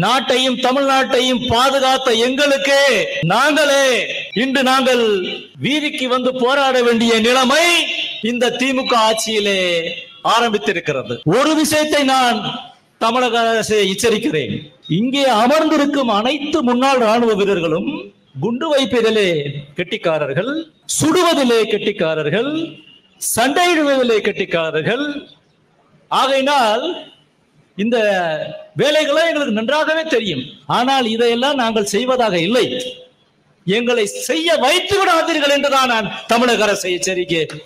நாட்டையும் தமிழ்நாட்டையும் பாதுகாத்த எங்களுக்கு நாங்களே இன்று நாங்கள் வீதிக்கு வந்து போராட வேண்டிய நிலைமை இந்த திமுக ஆட்சியிலே ஆரம்பித்திருக்கிறது ஒரு விஷயத்தை நான் தமிழக அரசை எச்சரிக்கிறேன் இங்கே அமர்ந்திருக்கும் அனைத்து முன்னாள் ராணுவ வீரர்களும் குண்டு வைப்பதிலே கெட்டிக்காரர்கள் சுடுவதிலே கெட்டிக்காரர்கள் சண்டையிடுவதிலே கெட்டிக்காரர்கள் ஆகையினால் இந்த வேலைகளை எங்களுக்கு நன்றாகவே தெரியும் ஆனால் இதையெல்லாம் நாங்கள் செய்வதாக இல்லை எங்களை செய்ய வைத்து விடாதீர்கள் என்றுதான் நான் தமிழக அரசை எச்சரிக்கை